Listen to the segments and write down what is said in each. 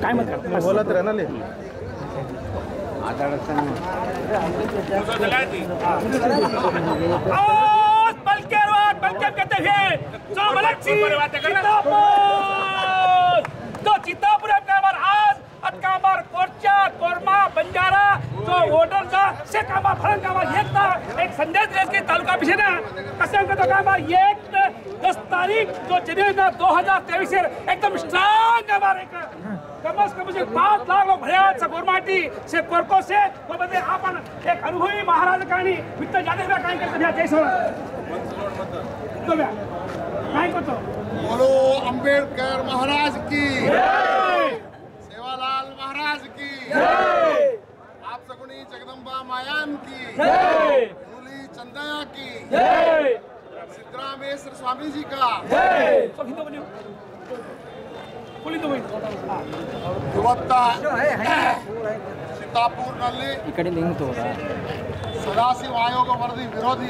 काय मत करता बोलत राहणार आज बलकेरवाद बलकेर कहते हैं जो मलक्सी चित्तापूर तो चित्तापूर है कामार आज at कामार कोरच्या कोरमा बंजारा जो वोटर का से कामार फरक कामार एक था एक संदेश देश के तालुका पिछे ना कसम का तो कामार एक दस तारीख जो जनवरी ना दो हजार तेईस एकदम स्ट्रांग कामार एक कम से कम मुझे पाच लाख लोक भयात से गोरमाटी से कोरको से वो बदले आपण एक अनुभवी महाराज काणी वित्त जाने का काय करते जय सोना तो क्या काय करतो बोलो अंबेडकर महाराज की सेवालाल महाराज की आप सगुनी जगदम्बा मायान की मुरली चंदया की सिद्धरामेश्वर स्वामी जी का सब हिंदू बनियो फुल हिंदू बनियो ಇವತ್ತ ಸಿದ್ದಾಪುರ್ನಲ್ಲಿ ಈ ಕಡೆ ಲಿಂಕ್ ತೋರ ಸದಾಶಿವ ಆಯೋಗ ವರದಿ ವಿರೋಧಿ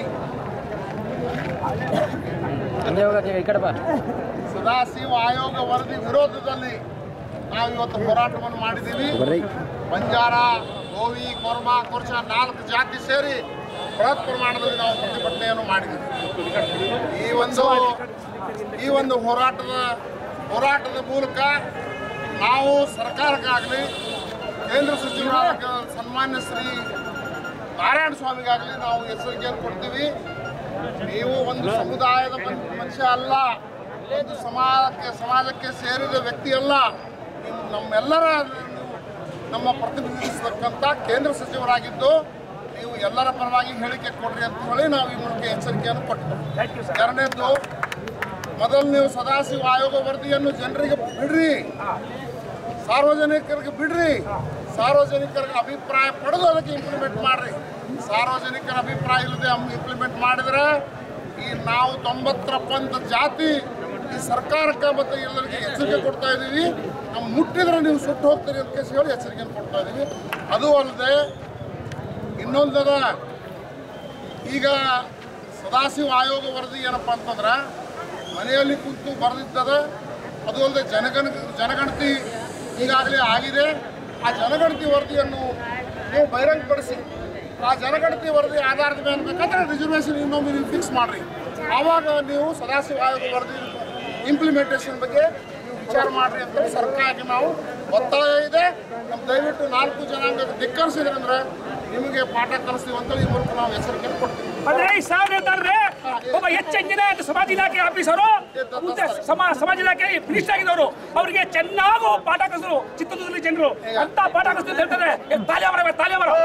ಹಂಗೆ ಹೋಗಕ್ಕೆ ಈ ಕಡೆ ಬಾ ಸದಾಶಿವ ಆಯೋಗ ವರದಿ ವಿರೋಧದಲ್ಲಿ ನಾವು ಇವತ್ತು ಹೋರಾಟವನ್ನು ಮಾಡಿದ್ದೀವಿ ಬಂಜಾರ ಗೋವಿ ಕೊರ್ಮ ಕೊರ್ಚ ನಾಲ್ಕು ಜಾತಿ ಸೇರಿ ಬೃಹತ್ ಪ್ರಮಾಣದಲ್ಲಿ ನಾವು ಪ್ರತಿಭಟನೆಯನ್ನು ಮಾಡಿದ್ದೀವಿ ಈ ಒಂದು ಈ ಒಂದು ಹೋರಾಟದ ಹೋರಾಟದ ಮೂಲಕ ನಾವು ಸರ್ಕಾರಕ್ಕಾಗಲಿ ಕೇಂದ್ರ ಸಚಿವರಾದ ಸನ್ಮಾನ್ಯ ಶ್ರೀ ನಾರಾಯಣ ಸ್ವಾಮಿಗಾಗಲಿ ನಾವು ಎಚ್ಚರಿಕೆಯನ್ನು ಕೊಡ್ತೀವಿ ನೀವು ಒಂದು ಸಮುದಾಯದ ಮನ್- ಮನುಷ್ಯ ಅಲ್ಲ ಒಂದು ಸಮಾಜಕ್ಕೆ ಸಮಾಜಕ್ಕೆ ಸೇರಿದ ವ್ಯಕ್ತಿ ಅಲ್ಲ ನೀವು ನಮ್ಮೆಲ್ಲರ ನೀವು ನಮ್ಮ ಪ್ರತಿನಿಧಿಸತಕ್ಕಂಥ ಕೇಂದ್ರ ಸಚಿವರಾಗಿದ್ದು ನೀವು ಎಲ್ಲರ ಪರವಾಗಿ ಹೇಳಿಕೆ ಕೊಡ್ರಿ ಅಂತ ಹೇಳಿ ನಾವು ಈ ಮೂಲಕ ಎಚ್ಚರಿಕೆಯನ್ನು ಕೊಟ್ಟು ಥ್ಯಾಂಕ್ ಯು ಸರ್ ಎರಡನೇದ್ದು ಮೊದಲು ನೀವು ಸದಾಶಿವ ಆಯೋಗ ವರದಿಯನ್ನು ಜನರಿಗೆ ಬಿಡ್ರಿ ಸಾರ್ವಜನಿಕರಿಗೆ ಬಿಡ್ರಿ ಸಾರ್ವಜನಿಕರಿಗೆ ಅಭಿಪ್ರಾಯ ಪಡೆದು ಅದಕ್ಕೆ ಇಂಪ್ಲಿಮೆಂಟ್ ಮಾಡ್ರಿ ಸಾರ್ವಜನಿಕರ ಅಭಿಪ್ರಾಯ ಇಲ್ಲದೆ ಇಂಪ್ಲಿಮೆಂಟ್ ಮಾಡಿದ್ರೆ ಈ ನಾವು ತೊಂಬತ್ತರ ಪಂಥ ಜಾತಿ ಈ ಸರ್ಕಾರಕ್ಕೆ ಮತ್ತು ಎಲ್ಲರಿಗೆ ಎಚ್ಚರಿಕೆ ಕೊಡ್ತಾ ಇದ್ದೀವಿ ನಾವು ಮುಟ್ಟಿದ್ರೆ ನೀವು ಸುಟ್ಟು ಹೋಗ್ತೀರಿ ಅಂತ ಕೇಸಿ ಹೇಳಿ ಎಚ್ಚರಿಕೆಯನ್ನು ಕೊಡ್ತಾ ಇದ್ದೀವಿ ಅದು ಅಲ್ಲದೆ ಇನ್ನೊಂದದ ಈಗ ಸದಾಶಿವ ಆಯೋಗ ವರದಿ ಏನಪ್ಪ ಅಂತಂದ್ರೆ ಮನೆಯಲ್ಲಿ ಕುಂತು ಬರೆದಿದ್ದದ ಅದು ಅಲ್ಲದೆ ಜನಗಣ ಜನಗಣತಿ ಈಗಾಗಲೇ ಆಗಿದೆ ಆ ಜನಗಣತಿ ವರದಿಯನ್ನು ನೀವು ಬಹಿರಂಗಪಡಿಸಿ ಆ ಜನಗಣತಿ ವರದಿ ಆಧಾರದ ಮೇಲೆ ಬೇಕಾದ್ರೆ ರಿಸರ್ವೇಷನ್ ಇನ್ನೊಮ್ಮೆ ನೀವು ಫಿಕ್ಸ್ ಮಾಡಿರಿ ಆವಾಗ ನೀವು ಸದಾಶಿವ ಆಯೋಗ ವರದಿ ಇಂಪ್ಲಿಮೆಂಟೇಷನ್ ಬಗ್ಗೆ ನೀವು ವಿಚಾರ ಮಾಡಿರಿ ಅಂತ ಸರ್ಕಾರಕ್ಕೆ ನಾವು ಒತ್ತಾಯ ಇದೆ ನಮ್ಮ ದಯವಿಟ್ಟು ನಾಲ್ಕು ಜನಾಂಗ ಧಿಕ್ಕರಿಸಿದ್ರೆ ಅಂದ್ರೆ ನಿಮಗೆ ಪಾಠ ಕಲಿಸ್ತೀವಿ ಅಂತ ಈ ಮೂಲಕ ನಾವು ಎಚ್ಚರಿಕೆ ಕೊಡ್ತೀವಿ ಅಂದ್ರೆ ಈ ಸಾವಿರ ಹೇಳ್ತಾರೆ ಒಬ್ಬ ಹೆಚ್ಚು ಎಂಜಿನಿಯರ್ ಅಂತ ಸಮಾಜ ಇಲಾಖೆ ಆಫೀಸರು ಮುಂದೆ ಸಮ ಸಮಾಜ ಇಲಾಖೆ ಮಿನಿಸ್ಟರ್ ಆಗಿದ್ದವರು ಅವರಿಗೆ ಚೆನ್ನಾಗೂ ಪಾಠ ಕಲಿಸಿದ್ರು ಚಿತ್ರದುರ್ಗದಲ್ಲಿ ಜನರು ಅಂತ ಪಾಠ ಕಲಿಸ್ತು ಅಂತ ಹೇಳ್ತಾರೆ ಏ, ತಾಲಿ ಅವರ ತಾಲಿ ಅವರ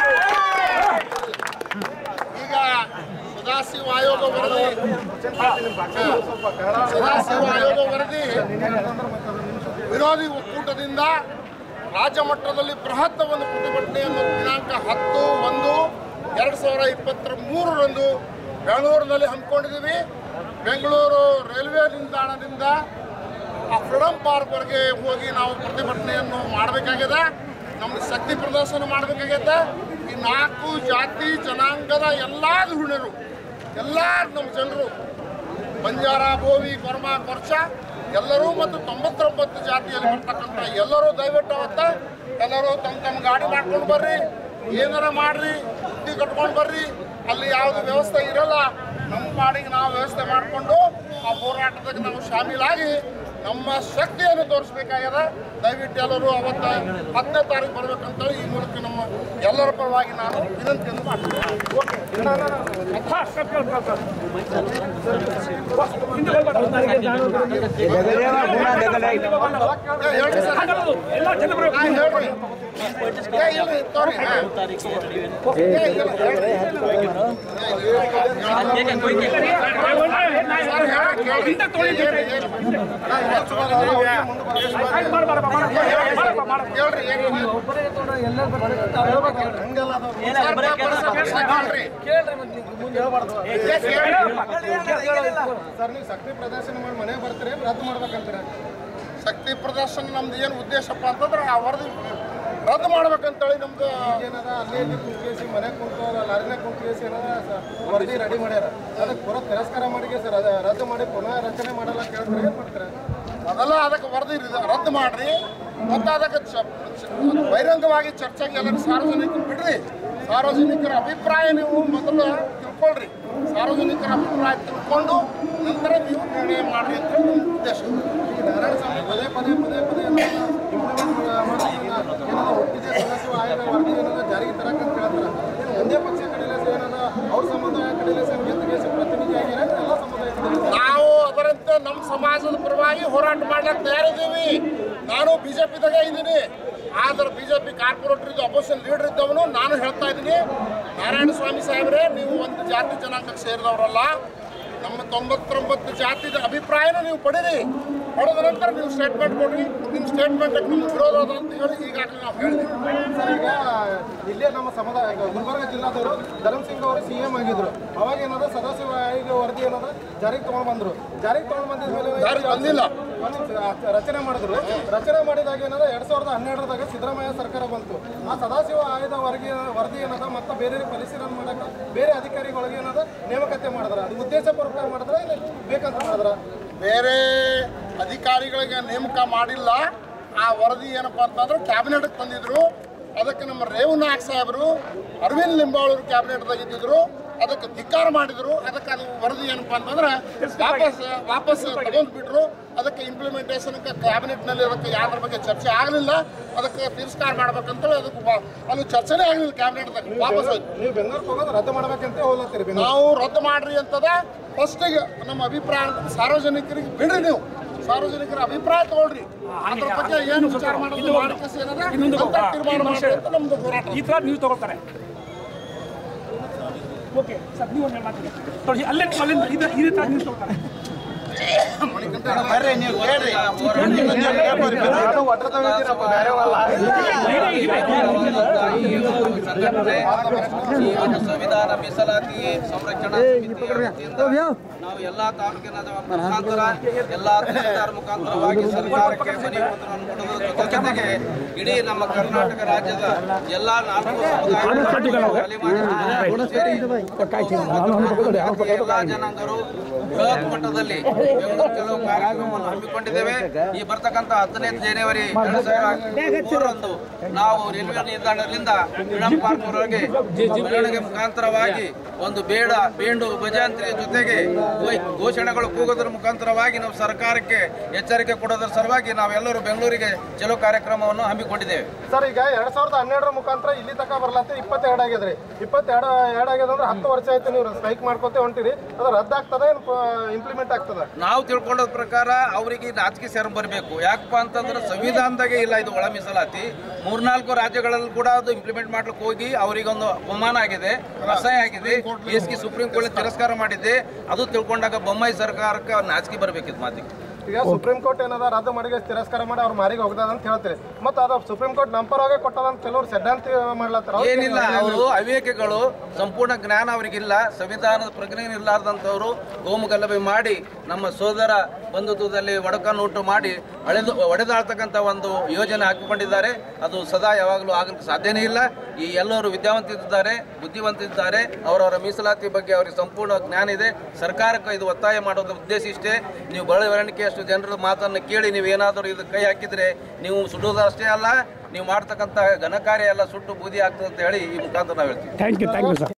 ಈಗ ಸದಾಶಿವ ಆಯೋಗ ವರದಿ ಸದಾಶಿವ ಆಯೋಗ ವರದಿ ವಿರೋಧಿ ಒಕ್ಕೂಟದಿಂದ ರಾಜ್ಯ ಮಟ್ಟದಲ್ಲಿ ಬೃಹತ್ ಒಂದು ಪ್ರತಿಭಟನೆಯನ್ನು ದಿನಾಂಕ ಹತ್ತು ಒಂದು ಎರಡು ಸಾವಿರ ಇಪ್ಪತ್ತರ ಮೂರರಂದು ಬೆಂಗಳೂರಿನಲ್ಲಿ ಹಮ್ಮಿಕೊಂಡಿದ್ದೀವಿ ಬೆಂಗಳೂರು ರೈಲ್ವೆ ನಿಲ್ದಾಣದಿಂದ ಆ ಫ್ರೀಡಂ ಪಾರ್ಕ್ವರೆಗೆ ಹೋಗಿ ನಾವು ಪ್ರತಿಭಟನೆಯನ್ನು ಮಾಡಬೇಕಾಗಿದೆ ನಮ್ಮ ಶಕ್ತಿ ಪ್ರದರ್ಶನ ಮಾಡಬೇಕಾಗೈತೆ ಈ ನಾಲ್ಕು ಜಾತಿ ಜನಾಂಗದ ಎಲ್ಲ ಧುರೀಣರು ಎಲ್ಲ ನಮ್ಮ ಜನರು ಬಂಜಾರ ಬೋವಿ ಕೊರ್ಮ ಕೊರ್ಚ ಎಲ್ಲರೂ ಮತ್ತು ತೊಂಬತ್ತೊಂಬತ್ತು ಜಾತಿಯಲ್ಲಿ ಬರ್ತಕ್ಕಂಥ ಎಲ್ಲರೂ ದಯವಿಟ್ಟು ಅವತ್ತ ಎಲ್ಲರೂ ತಮ್ಮ ತಮ್ಮ ಗಾಡಿ ಮಾಡ್ಕೊಂಡು ಬರ್ರಿ ಏನಾರ ಮಾಡ್ರಿ ಬುದ್ಧಿ ಕಟ್ಕೊಂಡು ಬರ್ರಿ ಅಲ್ಲಿ ಯಾವುದು ವ್ಯವಸ್ಥೆ ಇರಲ್ಲ ನಮ್ಮ ಪಾಡಿಗೆ ನಾವು ವ್ಯವಸ್ಥೆ ಮಾಡಿಕೊಂಡು ಆ ಹೋರಾಟದಾಗ ನಾವು ಶಾಮೀಲಾಗಿ ನಮ್ಮ ಶಕ್ತಿಯನ್ನು ತೋರಿಸ್ಬೇಕಾಗ್ಯದ ದಯವಿಟ್ಟು ಎಲ್ಲರೂ ಅವತ್ತ ಹತ್ತನೇ ತಾರೀಕು ಬರ್ಬೇಕಂತೇಳಿ ಈ ಮೂಲಕ ನಮ್ಮ ಎಲ್ಲರ ಪರವಾಗಿ ನಾನು ವಿನಂತಿಯನ್ನು ಮಾಡ್ತೀನಿ ಹಾ, ಕಲ್, ಕಲ್, ಕಲ್, ಕಲ್. ಹಿಂದೆ ಹೋಗ್ಬೇಡ. ಏ, ಹೇಳ್ರಿ ಸರ್ ಹಾಗಲ್ಲದು, ಎಲ್ಲ ಜನ ಬರಬೇಕು. ಹಾ, ಹೇಳ್ರಿ ಏ, ಇಲ್ರಿ, ತೋರಿ, ಹಾ. ಏ, ಇಲ್ಲ, ಹೇಳ್ರಿ. ಸರ್, ಹೇಳ್ರಿ, ಕೇಳ್ರಿ. ಹಿಂದೆ ತೊಳಿ, ಏನ್, ಏನ್? ಹಾ, ಹೇಳ್ರಿ, ಸುಮಾರು ಆಯ್ತು, ಮಾಡು, ಮಾಡು, ಮಾಡು, ಮಾಡು, ಮಾಡು, ಮಾಡು. ಹೇಳ್ರಿ, ಏನ್ ಇದೆ? ಸರ್, ಬರ್ರಿ, ಸರ್, ಹೇಳ್ರಿ. ಏ, ಕೇಳ್ರಿ. ಸರ್ ನೀವು ಶಕ್ತಿ ಪ್ರದರ್ಶನ ಮಾಡಿ ಮನೆಗೆ ಬರ್ತೀರಿ ರದ್ದು ಮಾಡ್ಬೇಕಂತೀರ ಶಕ್ತಿ ಪ್ರದರ್ಶನ ನಮ್ದು ಏನು ಉದ್ದೇಶಪ್ಪ ಅಂತಂದ್ರೆ ಆ ವರದಿ ರದ್ದು ಮಾಡ್ಬೇಕಂತೇಳಿ ನಮ್ದು ಏನದ ಅಲ್ಲಿ ಇಲ್ಲಿ ಕುಂತ್ಕೇಸಿ ಮನೆಗೆ ಕುಂತು ಲಾರಿನಾಗ ಕುಂತ್ಕೇಸಿ ಏನದ ಸ- ವರದಿ ರೆಡಿ ಮಾಡ್ಯಾರ ಅದಕ್ಕೆ ಪೂರ ತಿರಸ್ಕಾರ ಮಾಡಿಗೆ ಸರ್ ಅದ ರದ್ದು ಮಾಡಿ ಪುನಃ ರಚನೆ ಮಾಡಲ್ಲ ಕೇಳ್ತಾರೆ ಏನು ಮಾಡ್ತಾರೆ ಅದೆಲ್ಲ ಅದಕ್ಕೆ ವರದಿ ರಿ- ರದ್ದು ಮಾಡ್ರಿ ಮತ್ತು ಅದಕ್ಕೆ ಚ- ಚ- ಬಹಿರಂಗವಾಗಿ ಚರ್ಚೆಗೆ ಎಲ್ಲರೂ ಸಾರ್ವಜನಿಕರು ಬಿಡ್ರಿ ಸಾರ್ವಜನಿಕರ ಅಭಿಪ್ರಾಯ ನೀವು ಮೊದಲು ತಿಳ್ಕೊಳ್ರಿ ಸಾರ್ವಜನಿಕರ ಅಭಿಪ್ರಾಯ ತಿಳ್ಕೊಂಡು ನಂತರ ನೀವು ನಿರ್ಣಯ ಮಾಡ್ರಿ ಅಂತ ಹೇಳಿ ನಮ್ಮ ಉದ್ದೇಶ ಈ ನಾರಾಯಣ ಸ್ವಾಮಿ ಪದೇ ಪದೇ ಪದೇ ಪದೇ ಇಂಪ್ಲಿಮೆಂಟ್ ಮಾಡೋದನ್ನ ಏನಾದ್ರು ಒಟ್ಟಿಗೆ ಸದಸ್ಯ ಆಯೋಗ ವರದಿ ಏನಾದ್ರು ಜಾರಿಗೆ ತರಕಂತ ಹೇಳ್ತಾರೆ ಏನು ಒಂದೇ ಪಕ್ಷ ಕಡೆಯಲ್ಲೇ ಏನದ ಅವ್ರ ಸಮುದಾಯ ಕಡೆಯಲ್ಲೇ ಸೇರಿ ಗೆದ್ದುಗೆ ಪ್ರತಿನಿಧಿಯಾಗಿ ಏನಾದ್ರು ಎಲ್ಲ ಸಮುದಾಯದ ನಾವು ಅದರಂತೆ ನಮ್ಮ ಸಮಾಜದ ಪರವಾಗಿ ಹೋರಾಟ ಮಾಡ್ಲಿಕ್ಕೆ ತಯಾರಿದ್ದೀವಿ ನಾನು ಬಿಜೆಪಿದಾಗೆ ಇದ್ದೀನಿ ಆದ್ರೆ ಬಿಜೆಪಿ ಕಾರ್ಪೊರೇಟರ್ ಇದು ಅಪೋಸಿಷನ್ ಲೀಡರ್ ಇದ್ದವನು ನಾನು ಹೇಳ್ತಾ ಇದ್ದೀನಿ ನಾರಾಯಣ ಸ್ವಾಮಿ ಸಾಹೇಬ್ರೆ ನೀವು ಒಂದು ಜಾತಿ ಜನಾಂಗಕ್ಕೆ ಸೇರಿದವರಲ್ಲ ನಮ್ಮ ತೊಂಬತ್ತೊಂಬತ್ತು ಜಾತಿದ ಅಭಿಪ್ರಾಯನ ನೀವು ಪಡೀರಿ ಪಡೆದ ನಂತರ ನೀವು ಸ್ಟೇಟ್ಮೆಂಟ್ ಕೊಡ್ರಿ ನಿಮ್ಮ ಸ್ಟೇಟ್ಮೆಂಟ್ ನಮ್ಗೆ ವಿರೋಧ ಅದ ಅಂತ ಹೇಳಿ ಈಗಾಗಲೇ ನಾವು ಹೇಳಿದ್ದೀವಿ ಸರ್ ಈಗ ಇಲ್ಲೇ ನಮ್ಮ ಸಮುದಾಯ ಈಗ ಗುಲ್ಬರ್ಗ ಜಿಲ್ಲಾದವರು ಧರ್ಮ್ ಸಿಂಗ್ ಅವರು ಸಿ ಎಂ ಆಗಿದ್ರು ಅವಾಗ ಏನದ ಸದಸ್ಯ ಆಯೋಗ ವರದಿ ಏನದ ಜಾರಿಗೆ ತಗೊಂಡ್ ಬಂದ್ರು ಜಾರಿಗೆ ತಗೊಂಡ್ ಬಂದಿದ ಮೇಲೆ ಜಾರಿಗೆ ಬಂದಿಲ್ಲ. ಒಂದ್ ನಿಮಿಷ, ಆ ರಚನೆ ಮಾಡಿದ್ರು ರಚನೆ ಮಾಡಿದಾಗ ಏನದ ಎರಡ್ ಸಾವಿರದ ಹನ್ನೆರಡರಾಗ ಸಿದ್ದರಾಮಯ್ಯ ಸರ್ಕಾರ ಬಂತು ಆ ಸದಾಶಿವ ಆಯೋಗ ವರದಿ ವರದಿ ಏನದ ಮತ್ತೆ ಬೇರೆ ಪರಿಶೀಲನೆ ಮಾಡಕ್ಕೆ ಬೇರೆ ಅಧಿಕಾರಿಗಳಿಗೆ ಏನದ ನೇಮಕಾತಿ ಮಾಡಿದ್ರ ಅದು ಉದ್ದೇಶಪೂರ್ವಕ ಮಾಡಿದ್ರ ಇಲ್ಲ ಬೇಕಂತ ಮಾಡಿದ್ರ ಬೇರೆ ಅಧಿಕಾರಿಗಳಿಗೆ ನೇಮಕ ಮಾಡಿಲ್ಲ ಆ ವರದಿ ಏನಪ್ಪ ಅಂತಂದ್ರೆ ಕ್ಯಾಬಿನೆಟ್ಗೆ ತಂದಿದ್ರು ಅದಕ್ಕೆ ನಮ್ಮ ರೇವು ನಾಯಕ್ ಸಾಹೇಬರು ಅರವಿಂದ್ ಲಿಂಬಾವಳರು ಕ್ಯಾಬಿನೆಟ್ದಾಗ ಇದ್ದಿದ್ರು ಅದಕ್ಕೆ ಧಿಕ್ಕಾರ ಮಾಡಿದ್ರು ಅದಕ್ಕೆ ಅದು ವರದಿ ಏನಪ್ಪ ಅಂತಂದ್ರೆ ವಾಪಸ್ ವಾಪಸ್ ತಗೊಂಡ್ಬಿಟ್ರು ಅದಕ್ಕೆ ಇಂಪ್ಲಿಮೆಂಟೇಷನ್ಗೆ ಕ್ಯಾಬಿನೆಟ್ನಲ್ಲಿ ಅದಕ್ಕೆ ಯಾವ್ದ್ರ ಬಗ್ಗೆ ಚರ್ಚೆ ಆಗಲಿಲ್ಲ ಅದಕ್ಕೆ ತಿರಸ್ಕಾರ ಮಾಡ್ಬೇಕಂತೇಳಿ ಅದಕ್ಕೆ ವಾ- ಅಲ್ಲಿ ಚರ್ಚೆನೇ ಆಗಲಿಲ್ಲ ಕ್ಯಾಬಿನೆಟ್ದಾಗ ವಾಪಸ್ ಹೋಯ್ತು ನೀವು ಬೆಂಗಳೂರು ಹೋಗೋದು ರದ್ದು ಮಾಡ್ಬೇಕಂತ ಹೋಗ್ಲತ್ತೀರಿ ಬೆಂಗಳೂರು ನಾವು ರದ್ದು ಮಾಡ್ರಿ ಅಂತದ ಫಸ್ಟಿಗೆ ನಮ್ಮ ಅಭಿಪ್ರಾಯ ಅಂತ ಸಾರ್ವಜನಿಕರಿಗೆ ಬಿಡ್ರಿ ನೀವು ಸಾರ್ವಜನಿಕರ ಅಭಿಪ್ರಾಯ ತಗೊಳ್ರಿ ಅದ್ರ ಬಗ್ಗೆ ಏನು ವಿಚಾರ ಮಾಡೋದು ಮಾಡಕ್ಕೆ ಏನದ ಇನ್ನೊಂದು ನಂತರ ತೀರ್ಮಾನ ಮಾಡ್ರಿ ಅಂತ ನಮ್ದು ಹೋರಾಟ ಈ ತರ ನೀವು ತಗೊಳ್ತಾರೆ ಓಕೆ ಸರ್ ನೀವು ಒಂದು ಮಾತಿಗೆ ನೋಡಿ ಅಲ್ಲೇ ಅಲ್ಲಿಂದ ಇದು ಇದೇ ತರ ನೀವು ತಗೊಳ್ತಾರೆ ಸಂಘಟನೆ ಈ ಒಂದು ಸಂವಿಧಾನ ಮೀಸಲಾತಿ ಸಂರಕ್ಷಣಾ ಸಮಿತಿಯ ವತಿಯಿಂದ ನಾವು ಎಲ್ಲಾ ತಾಲೂಕಿನ ಮುಖಾಂತರ ಎಲ್ಲಾ ತಹಸೀಲ್ದಾರ್ ಮುಖಾಂತರವಾಗಿ ಸರ್ಕಾರಕ್ಕೆ ಮನವಿ ಪತ್ರವನ್ನು ಕೊಡುವುದರ ಜೊತೆ ಜೊತೆಗೆ ಇಡೀ ನಮ್ಮ ಕರ್ನಾಟಕ ರಾಜ್ಯದ ಎಲ್ಲಾ ನಾಲ್ಕು ಸಮುದಾಯಗಳು ಅಲೆಮಾರಿ ಸೇರಿ ಎಲ್ಲಾ ಜನಾಂಗರು ಬೃಹತ್ ಮಟ್ಟದಲ್ಲಿ ಬೆಂಗಳೂರು ಕೆಲವು ಕಾರ್ಯಕ್ರಮವನ್ನು ಹಮ್ಮಿಕೊಂಡಿದ್ದೇವೆ ಈ ಬರ್ತಕ್ಕಂಥ ಹತ್ತನೇ ಜನವರಿ ಎರಡ್ ಸಾವಿರದ ಮೂರರಂದು ನಾವು ರೈಲ್ವೆ ನಿಲ್ದಾಣದಿಂದ ಫ್ರೀಡಂ ಪಾರ್ಕ್ ವರೆಗೆ ಮೆರವಣಿಗೆ ಮುಖಾಂತರವಾಗಿ ಒಂದು ಬೇಡ ಬೇಂಡು ಭಜಾಂತ್ರಿಯ ಜೊತೆಗೆ ಘೋ- ಘೋಷಣೆಗಳು ಕೂಗೋದ್ರ ಮುಖಾಂತರವಾಗಿ ನಾವು ಸರ್ಕಾರಕ್ಕೆ ಎಚ್ಚರಿಕೆ ಕೊಡೋದ್ರ ಸಲುವಾಗಿ ನಾವೆಲ್ಲರೂ ಬೆಂಗಳೂರಿಗೆ ಚಲೋ ಕಾರ್ಯಕ್ರಮವನ್ನು ಹಮ್ಮಿಕೊಂಡಿದ್ದೇವೆ ಸರ್ ಈಗ ಎರಡ್ ಸಾವಿರದ ಹನ್ನೆರಡರ ಮುಖಾಂತರ ಇಲ್ಲಿ ತಕ ಬರ್ಲತ್ತೆ ಇಪ್ಪತ್ತೆರಡು ಆಗ್ಯದ್ರಿ ಇಪ್ಪತ್ತೆರಡು ಎರಡು ಆಗ್ಯದ ಅಂದ್ರೆ ಹತ್ತು ವರ್ಷ ಆಯ್ತು ನೀವು ಸ್ಟ್ರೈಕ್ ಮಾಡ್ಕೊತ ಹೊಂಟಿರಿ ಅದು ರದ್ದಾಗ್ತದ ಏನು ಇಂಪ್ಲಿಮೆಂಟ್ ಆಗ್ತದ ನಾವು ತಿಳ್ಕೊಂಡ ಪ್ರಕಾರ ಅವರಿಗೆ ನಾಚಿಕೆ ಸೇರ್ ಬರಬೇಕು ಯಾಕಪ್ಪ ಅಂತಂದ್ರೆ ಸಂವಿಧಾನದಾಗೆ ಇಲ್ಲ ಇದು ಒಳ ಮೀಸಲಾತಿ ಮೂರ್ನಾಲ್ಕು ರಾಜ್ಯಗಳಲ್ಲಿ ಕೂಡ ಅದು ಇಂಪ್ಲಿಮೆಂಟ್ ಮಾಡ್ಲಿಕ್ಕೆ ಹೋಗಿ ಅವರಿಗೊಂದು ಅವಮಾನ ಆಗಿದೆ ಅಸಹ್ಯ ಆಗಿದೆ ಎಸ್ಗೆ ಸುಪ್ರೀಂ ಕೋರ್ಟ್ ತಿರಸ್ಕಾರ ಮಾಡಿದೆ ಅದು ತಿಳ್ಕೊಂಡಾಗ ಬೊಮ್ಮಾಯಿ ಸರ್ಕಾರಕ್ಕೆ ನಾಚಿಕೆ ಬರಬೇಕಿತ್ತು ಮಾತಿಗೆ ಈಗ ಸುಪ್ರೀಂ ಕೋರ್ಟ್ ಏನದ ರದ್ದು ಮಾಡಿ ತಿರಸ್ಕಾರ ಮಾಡಿ ಅವ್ರ ಮಾರಿಗೆ ಹೋಗ್ತದ ಅಂತ ಹೇಳ್ತೀರಿ ಮತ್ತೆ ಅದು ಸುಪ್ರೀಂ ಕೋರ್ಟ್ ನಮ್ಮ ಪರವಾಗಿ ಕೊಟ್ಟದ ಅಂತ ಕೆಲವರು ಸಿದ್ಧಾಂತ ಮಾಡ್ಲತ್ತಾರ ಅವ್ರಿಗೆ ಏನಿಲ್ಲ ಅವರು ಅವಿವೇಕಿಗಳು ಸಂಪೂರ್ಣ ಜ್ಞಾನ ಅವರಿಗಿಲ್ಲ ಸಂವಿಧಾನದ ಪ್ರಜ್ಞೆ ಇರಲಾರ್ದಂಥವ್ರು ಗೋಮುಗಲಭೆ ಮಾಡಿ ನಮ್ಮ ಸೋದರ ಬಂಧುತ್ವದಲ್ಲಿ ಒಡಕನ್ನುಂಟು ಮಾಡಿ ಅಳೆದು ಒಡೆದಾಳ್ತಕ್ಕಂಥ ಒಂದು ಯೋಜನೆ ಹಾಕಿಕೊಂಡಿದ್ದಾರೆ ಅದು ಸದಾ ಯಾವಾಗಲೂ ಆಗಲಿಕ್ಕೆ ಸಾಧ್ಯನೇ ಇಲ್ಲ ಈ ಎಲ್ಲರೂ ವಿದ್ಯಾವಂತಿದ್ದಾರೆ ಬುದ್ಧಿವಂತಿದ್ದಾರೆ ಅವರವರ ಮೀಸಲಾತಿ ಬಗ್ಗೆ ಅವರಿಗೆ ಸಂಪೂರ್ಣ ಜ್ಞಾನ ಇದೆ ಸರ್ಕಾರಕ್ಕೆ ಇದು ಒತ್ತಾಯ ಮಾಡೋದ್ರ ಉದ್ದೇಶ ಇಷ್ಟೇ ನೀವು ಬೆಳವಣಿಗೆಯಷ್ಟು ಜನರ ಮಾತನ್ನು ಕೇಳಿ ನೀವು ಏನಾದರೂ ಇದು ಕೈ ಹಾಕಿದರೆ ನೀವು ಸುಡುವುದಷ್ಟೇ ಅಲ್ಲ ನೀವು ಮಾಡ್ತಕ್ಕಂಥ ಘನಕಾರ್ಯ ಎಲ್ಲ ಸುಟ್ಟು ಬೂದಿ ಆಗ್ತದೆ ಅಂತ ಹೇಳಿ ಈ ಮುಖಾಂತರ ನಾವು ಹೇಳ್ತೀವಿ thank you thank you sir